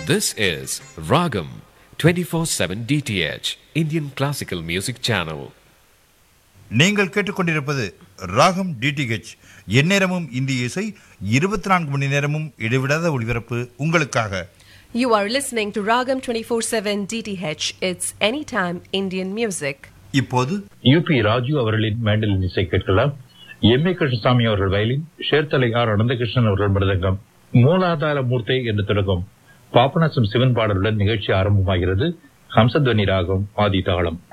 This is Ragam 24/7 DTH Indian Classical Music Channel. நீங்கள் கேட்டுக்கொண்டிருப்பது ராகம் டிடிஹெச் எந்நேரமும் இந்திய இசை இருபத்தி நான்கு மணி நேரமும் இடைவிடாத ஒளிபரப்பு உங்களுக்காக You are listening to Ragam 24/7 DTH. It's anytime Indian music. இப்போது யூபி ராஜு அவர்களின் மேண்டலின் இசை கேட்கலாம் எம் ஏ கிருஷ்ணசாமி அவர்கள் வயலின் சேர்த்தலை ஆர் அனந்தகிருஷ்ணன் அவர்கள் மிருதங்கம் மூலாதார மூர்த்தை என்று தொடங்கும் பாபநாசம் சிவன் பாடலுடன் நிகழ்ச்சி ஆரம்பமாகிறது ஹம்சத்வனி ராகம் ஆதி தாளம்